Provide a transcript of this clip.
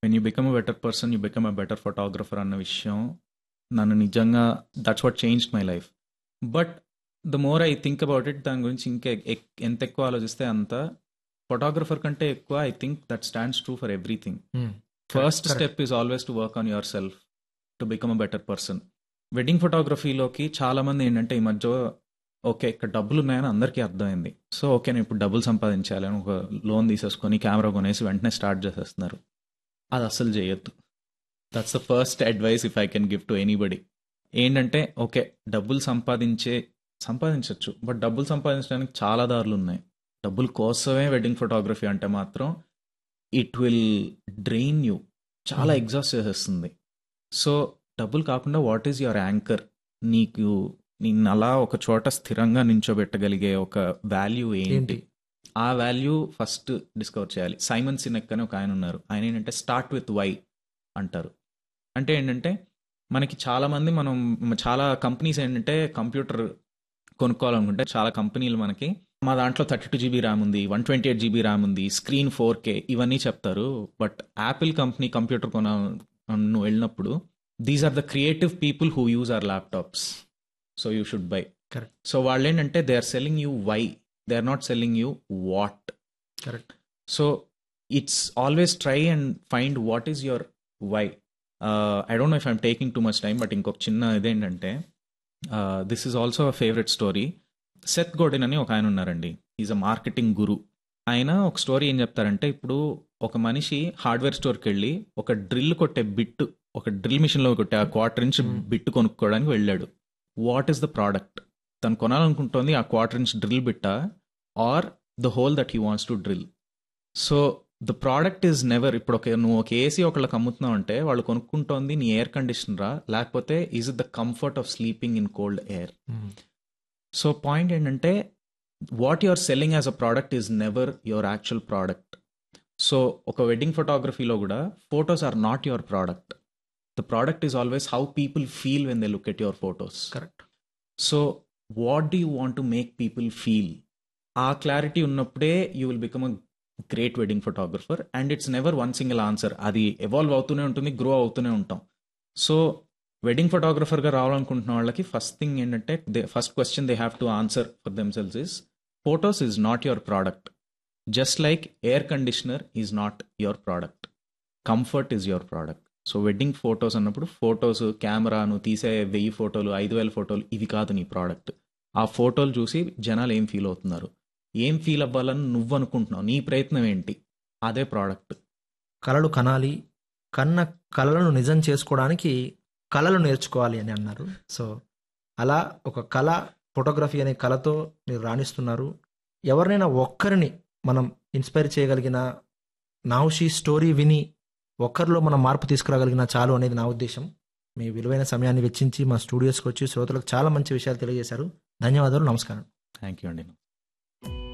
When you become a better person you become a better photographer అన్న విషయం నన్ను నిజంగా that's what change my life but the more I think about it దాని గురించి ఇంకా ఎక్- ఎంత ఎక్కువ ఆలోచిస్తే అంత ఫోటోగ్రఫర్ కంటే ఎక్కువ I think that stands true for everything first correct. Step is always to work on yourself to become a better person wedding ఫోటోగ్రఫీలోకి చాలా మంది ఏంటంటే ఈ మధ్య ఓకే ఇక్కడ డబ్బులు ఉన్నాయని అందరికీ అర్థమైంది సో ఓకే నేను ఇప్పుడు డబ్బులు సంపాదించాలి అని ఒక లోన్ తీసేసుకొని కెమెరా కొనేసి వెంటనే స్టార్ట్ చేసేస్తున్నారు అది అస్సలు చేయొద్దు that's the first advice if I can give to anybody ఏంటంటే ఓకే డబ్బులు సంపాదించే సంపాదించవచ్చు బట్ డబ్బులు సంపాదించడానికి చాలా దారులు ఉన్నాయి డబ్బుల కోసమే వెడ్డింగ్ ఫోటోగ్రఫీ అంటే మాత్రం ఇట్ విల్ డ్రెయిన్ యూ చాలా Hmm. ఎగ్జాస్ట్ చేసేస్తుంది సో డబ్బులు కాకుండా వాట్ ఈజ్ యువర్ యాంకర్ నీకు నిన్ను అలా ఒక చోట స్థిరంగా నించోబెట్టగలిగే ఒక వాల్యూ ఏంటి ఏంటి ఆ వాల్యూ ఫస్ట్ డిస్కవర్ చేయాలి సైమన్ సినెక్ అని ఒక ఆయన ఉన్నారు ఆయన ఏంటంటే స్టార్ట్ విత్ వై అంటారు అంటే ఏంటంటే మనకి చాలా మంది మనం చాలా కంపెనీస్ ఏంటంటే కంప్యూటర్ కొనుక్కోవాలనుకుంటే చాలా కంపెనీలు మనకి మా దాంట్లో థర్టీ టూ జీబీ ర్యామ్ ఉంది one twenty eight GB RAM ఉంది స్క్రీన్ ఫోర్ కే ఇవన్నీ చెప్తారు బట్ యాపిల్ కంపెనీ కంప్యూటర్ కొన నువ్వు వెళ్ళినప్పుడు these are the creative people who use our laptops so you should buy Correct. So వాళ్ళు ఏంటంటే they are selling you why they are not selling you what correct so it's always try and find what is your why I don't know if I'm taking too much time but ఇంకొక చిన్న ఇదేంటంటే this is also a favourite story Seth Godin అని ఒక ఆయన ఉన్నారండి is a marketing గురు ఆయన ఒక story ఏం చెప్తారంటే ఇప్పుడు ఒక మనిషి హార్డ్వేర్ స్టోర్కి వెళ్ళి ఒక డ్రిల్ కొట్టే బిట్ ఒక డ్రిల్ మిషన్లో కొట్టే ఆ క్వార్టర్ ఇంచ్ Hmm. బిట్ కొనుక్కోవడానికి వెళ్ళాడు వాట్ ఈస్ ద ప్రోడక్ట్ తను కొనాలనుకుంటోంది ఆ క్వార్టర్ ఇంచ్ డ్రిల్ బిట్టా or the hole that he wants to drill so the product is never ఇప్పుడు ఒక నువ్వు ఒక ఏసీ ఒకళ్ళకి అమ్ముతున్నావు అంటే వాళ్ళు కొనుక్కుంటోంది నీ ఎయిర్ కండిషనరా లేకపోతే is it the comfort of sleeping in cold air so point ఏంటంటే what your selling as a product is never your actual product so ఒక వెడ్డింగ్ ఫోటోగ్రఫీలో కూడా photos are not your product the product is always how people feel when they look at your photos correct so what do you want to make people feel ఆ clarity ఉన్నప్పుడే you will become a great wedding photographer and it's never one single answer అది evolve అవుతూనే ఉంటుంది grow అవుతూనే ఉంటాం so wedding ఫోటోగ్రఫర్గా రావాలనుకుంటున్న వాళ్ళకి ఫస్ట్ థింగ్ ఏంటంటే they first question they have to answer for themselves is photos is not your product just like air conditioner is not your product comfort is your product so wedding photos అన్నప్పుడు photos camera నువ్వు తీసే వెయ్యి ఫోటోలు ఐదు వేల ఫోటోలు ఇవి కాదు నీ ప్రోడక్ట్ ఆ ఫోటోలు చూసి జనాలు ఏం ఫీల్ అవుతున్నారు ఏం ఫీల్ అవ్వాలని నువ్వు అనుకుంటున్నావు నీ ప్రయత్నం ఏంటి అదే ప్రోడక్ట్ కళలు కనాలి కన్న కళలను నిజం చేసుకోవడానికి కళలు నేర్చుకోవాలి అని అన్నారు సో అలా ఒక కళ ఫోటోగ్రఫీ అనే కళతో మీరు రాణిస్తున్నారు ఎవరినైనా ఒక్కరిని మనం ఇన్స్పైర్ చేయగలిగిన నావుషి స్టోరీ విని ఒక్కరిలో మనం మార్పు తీసుకురాగలిగిన చాలు అనేది నా ఉద్దేశం మీ విలువైన సమయాన్ని వెచ్చించి మా స్టూడియోస్కి వచ్చి శ్రోతలకు చాలా మంచి విషయాలు తెలియజేశారు ధన్యవాదాలు నమస్కారం థ్యాంక్ యూ అండి